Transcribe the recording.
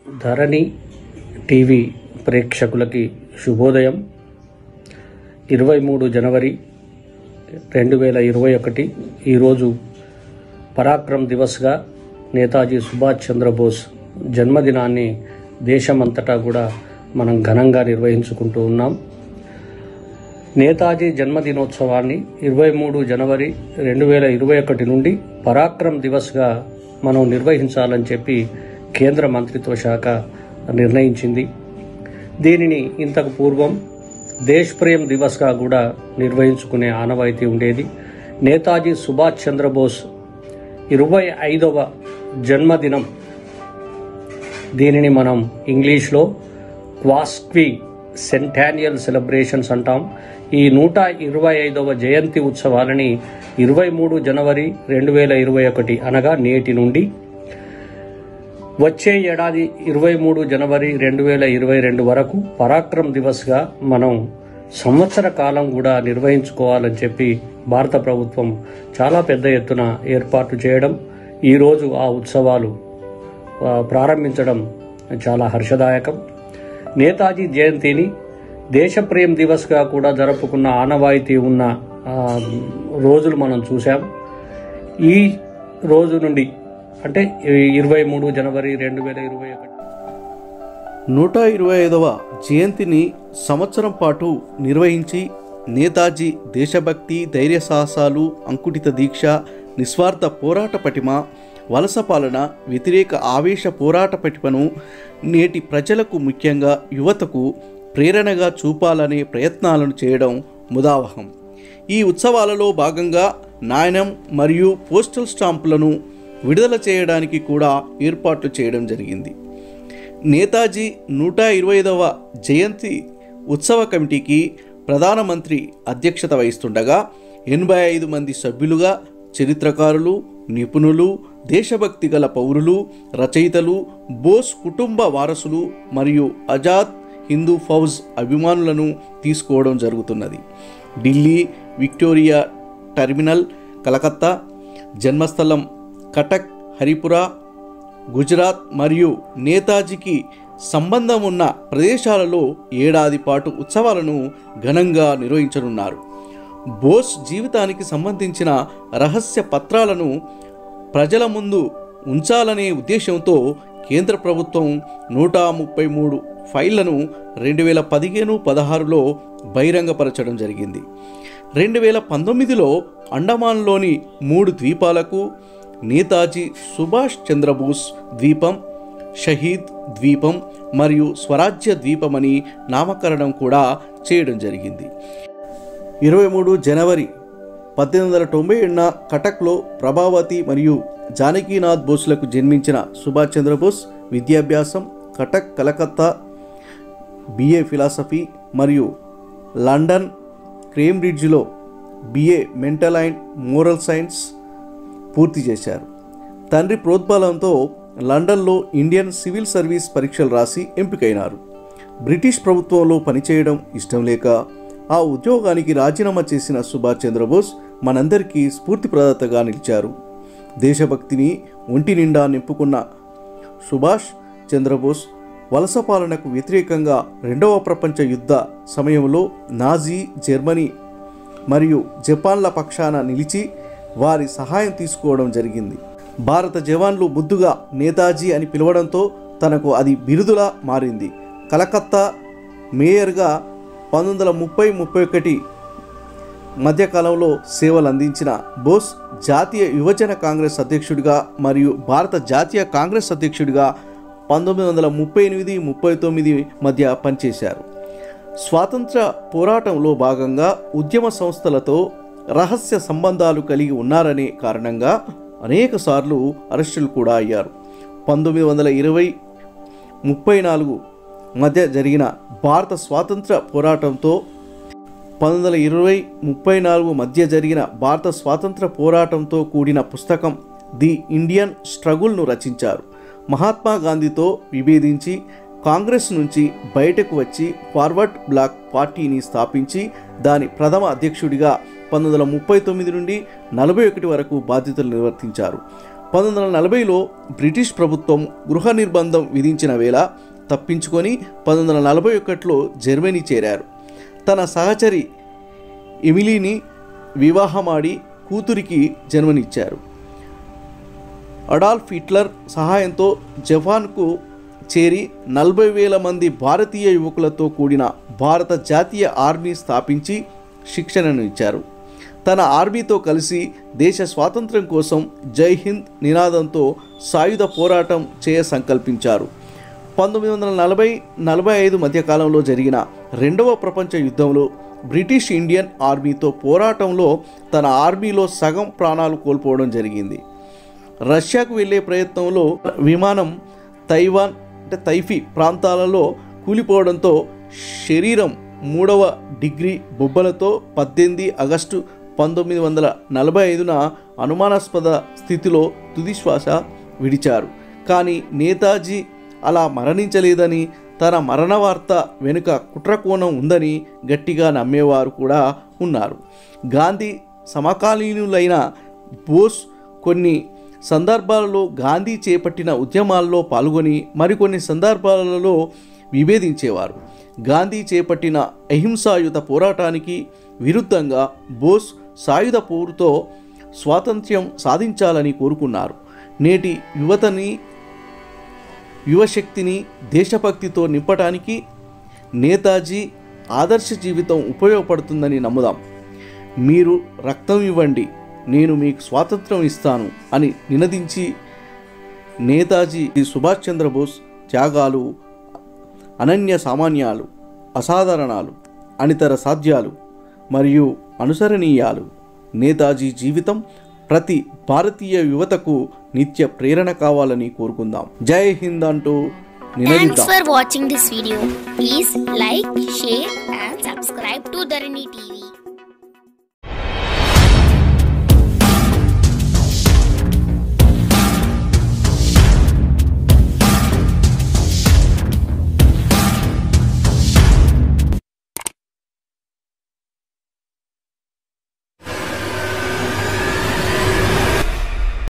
ధరణి TV ప్రేక్షకులకి శుభోదయం ఇరవై మూడు జనవరి రెండు వేల ఇరవై ఒకటి ఈరోజు పరాక్రమ్ దివస్గా నేతాజీ సుభాష్ చంద్రబోస్ జన్మదినాన్ని దేశమంతటా కూడా మనం ఘనంగా నిర్వహించుకుంటూ ఉన్నాం నేతాజీ జన్మదినోత్సవాన్ని ఇరవై మూడు జనవరి రెండు వేల ఇరవై ఒకటి నుండి పరాక్రమ్ దివస్గా మనం నిర్వహించాలని చెప్పి కేంద్ర మంత్రిత్వ శాఖ నిర్ణయించింది దీనిని ఇంతకు పూర్వం దేశ్ ప్రేమ్ దివస్గా కూడా నిర్వహించుకునే ఆనవాయితీ ఉండేది నేతాజీ సుభాష్ చంద్రబోస్ ఇరవై ఐదవ జన్మదినం దీనిని మనం ఇంగ్లీష్లో క్వాస్క్వి సెంటానియల్ సెలబ్రేషన్స్ అంటాం ఈ నూట ఇరవై ఐదవ జయంతి ఉత్సవాలని ఇరవై మూడు జనవరి రెండు వేల ఇరవై ఒకటి అనగా నేటి నుండి వచ్చే ఏడాది ఇరవై మూడు జనవరి రెండు వేల ఇరవై రెండు వరకు పరాక్రమ్ దివస్గా మనం సంవత్సర కాలం కూడా నిర్వహించుకోవాలని చెప్పి భారత ప్రభుత్వం చాలా పెద్ద ఎత్తున ఏర్పాటు చేయడం ఈరోజు ఆ ఉత్సవాలు ఆ, ప్రారంభించడం చాలా హర్షదాయకం నేతాజీ జయంతిని దేశప్రేమ్ దివస్గా కూడా జరుపుకున్న ఆనవాయితీ ఉన్న ఆ, రోజులు మనం చూసాం ఈ రోజు నుండి అంటే ఇరవై మూడు జనవరి రెండు వేల ఇరవై ఒకటి నూట ఇరవై ఐదవ జయంతిని సంవత్సరం పాటు నిర్వహించి నేతాజీ దేశభక్తి ధైర్య సాహసాలు అంకుటిత దీక్ష నిస్వార్థ పోరాట పటిమ వలస పాలన వ్యతిరేక ఆవేశ పోరాట పటిమను నేటి ప్రజలకు ముఖ్యంగా యువతకు ప్రేరణగా చూపాలనే ప్రయత్నాలను చేయడం ముదావహం ఈ ఉత్సవాలలో భాగంగా నాణ్యం మరియు పోస్టల్ స్టాంపులను విడుదల చేయడానికి కూడా ఏర్పాట్లు చేయడం జరిగింది నేతాజీ నూట ఇరవై ఐదవ జయంతి ఉత్సవ కమిటీకి ప్రధానమంత్రి అధ్యక్షత వహిస్తుండగా ఎనభై ఐదు మంది సభ్యులుగా చరిత్రకారులు నిపుణులు దేశభక్తి గల పౌరులు రచయితలు బోస్ కుటుంబ వారసులు మరియు ఆజాద్ హిందూ ఫౌజ్ అభిమానులను తీసుకోవడం జరుగుతున్నది ఢిల్లీ విక్టోరియా టెర్మినల్ కలకత్తా జన్మస్థలం కటక్ హరిపురా గుజరాత్ మరియు నేతాజీకి సంబంధం ఉన్న ప్రదేశాలలో ఏడాది పాటు ఉత్సవాలను ఘనంగా నిర్వహించనున్నారు బోస్ జీవితానికి సంబంధించిన రహస్య పత్రాలను ప్రజల ముందు ఉంచాలనే ఉద్దేశంతో కేంద్ర ప్రభుత్వం నూట ముప్పై మూడు ఫైళ్లను రెండు వేల పదిహేను పదహారులో బహిరంగపరచడం జరిగింది రెండు వేల పంతొమ్మిదిలో అండమాన్లోని మూడు ద్వీపాలకు నేతాజీ సుభాష్ చంద్రబోస్ ద్వీపం షహీద్ ద్వీపం మరియు స్వరాజ్య ద్వీపమని నామకరణం కూడా చేయడం జరిగింది ఇరవై మూడు జనవరి పద్దెనిమిది వందల తొంభై ఏడున కటక్లో ప్రభావతి మరియు జానకీనాథ్ బోస్లకు జన్మించిన సుభాష్ చంద్రబోస్ విద్యాభ్యాసం కటక్ కలకత్తా బిఏ ఫిలాసఫీ మరియు లండన్ కేంబ్రిడ్జ్లో BA mental and moral science పూర్తి చేశారు తండ్రి ప్రోద్బలంతో లండన్లో ఇండియన్ సివిల్ సర్వీస్ పరీక్షలు రాసి ఎంపికైనారు బ్రిటిష్ ప్రభుత్వంలో పనిచేయడం ఇష్టం లేక ఆ ఉద్యోగానికి రాజీనామా చేసిన సుభాష్ చంద్రబోస్ మనందరికీ స్ఫూర్తిప్రదాతగా నిలిచారు దేశభక్తిని ఒంటి నిండా నింపుకున్న సుభాష్ చంద్రబోస్ వలస పాలనకు వ్యతిరేకంగా రెండవ ప్రపంచ యుద్ధ సమయంలో నాజీ జర్మనీ మరియు జపాన్ల పక్షాన నిలిచి వారి సహాయం తీసుకోవడం జరిగింది భారత జవాన్లు ముద్దుగా నేతాజీ అని పిలవడంతో తనకు అది బిరుదులా మారింది కలకత్తా మేయర్గా పంతొమ్మిది వందల ముప్పై ముప్పై ఒకటి మధ్యకాలంలో సేవలు అందించిన బోస్ జాతీయ యువజన కాంగ్రెస్ అధ్యక్షుడిగా మరియు భారత జాతీయ కాంగ్రెస్ అధ్యక్షుడిగా పంతొమ్మిది వందల ముప్పై ఎనిమిది ముప్పై తొమ్మిది మధ్య పనిచేశారు స్వాతంత్ర పోరాటంలో భాగంగా ఉద్యమ సంస్థలతో రహస్య సంబంధాలు కలిగి ఉన్నారనే కారణంగా అనేక సార్లు అరెస్టులు కూడా అయ్యారు పంతొమ్మిది వందల ఇరవై ముప్పై నాలుగు మధ్య జరిగిన భారత స్వాతంత్ర పోరాటంతో పంతొమ్మిది వందల ఇరవై ముప్పై నాలుగు మధ్య జరిగిన భారత స్వాతంత్ర పోరాటంతో కూడిన పుస్తకం ది ఇండియన్ స్ట్రగుల్ను రచించారు మహాత్మా గాంధీతో విభేదించి కాంగ్రెస్ నుంచి బయటకు వచ్చి ఫార్వర్డ్ బ్లాక్ పార్టీని స్థాపించి దాని ప్రథమ అధ్యక్షుడిగా పంతొమ్మిది వందల ముప్పై తొమ్మిది నుండి నలభై ఒకటి వరకు బాధ్యతలు నిర్వర్తించారు పంతొమ్మిది వందల నలభైలో బ్రిటిష్ ప్రభుత్వం గృహ నిర్బంధం విధించిన వేళ తప్పించుకొని పంతొమ్మిది వందల నలభై ఒకటిలో జర్మనీ చేరారు తన సహచరి ఎమిలీని వివాహమాడి కూతురికి జన్మనిచ్చారు అడాల్ఫ్ హిట్లర్ సహాయంతో జపాన్కు చేరి నలభై వేల మంది భారతీయ యువకులతో కూడిన భారత జాతీయ ఆర్మీ స్థాపించి శిక్షణను ఇచ్చారు తన ఆర్మీతో కలిసి దేశ స్వాతంత్ర్యం కోసం జై హింద్ నినాదంతో సాయుధ పోరాటం చేయ సంకల్పించారు పంతొమ్మిది వందల నలభై నలభై ఐదు మధ్యకాలంలో జరిగిన రెండవ ప్రపంచ యుద్ధంలో బ్రిటిష్ ఇండియన్ ఆర్మీతో పోరాటంలో తన ఆర్మీలో సగం ప్రాణాలు కోల్పోవడం జరిగింది రష్యాకు వెళ్ళే ప్రయత్నంలో విమానం తైవాన్ అంటే తైఫీ ప్రాంతాలలో కూలిపోవడంతో శరీరం మూడవ డిగ్రీ బొబ్బలతో పద్దెనిమిది ఆగస్టు పంతొమ్మిది వందల నలభై ఐదున అనుమానాస్పద స్థితిలో తుదిశ్వాస విడిచారు కానీ నేతాజీ అలా మరణించలేదని తన మరణ వార్త వెనుక కుట్రకోణం ఉందని గట్టిగా నమ్మేవారు కూడా ఉన్నారు గాంధీ సమకాలీనులైన బోస్ కొన్ని సందర్భాలలో గాంధీ చేపట్టిన ఉద్యమాల్లో పాల్గొని మరికొన్ని సందర్భాలలో విభేదించేవారు గాంధీ చేపట్టిన అహింసాయుత పోరాటానికి విరుద్ధంగా బోస్ సాయుధ పోరుతో స్వాతంత్ర్యం సాధించాలని కోరుకున్నారు నేటి యువతని యువశక్తిని దేశభక్తితో నింపటానికి నేతాజీ ఆదర్శ జీవితం ఉపయోగపడుతుందని నమ్ముదాం మీరు రక్తం ఇవ్వండి నేను మీకు స్వాతంత్రం ఇస్తాను అని నినదించి నేతాజీ సుభాష్ చంద్రబోస్ త్యాగాలు అనన్య సామాన్యాలు అసాధారణాలు అనితర సాధ్యాలు మరియు అనుసరణీయాలు నేతాజీ జీవితం ప్రతి భారతీయ యువతకు నిత్య ప్రేరణ కావాలని కోరుకుందాం జై హింద్ అంటూ Thanks నినదిద్దాం for watching this video. Please like, share and subscribe to Dharani TV.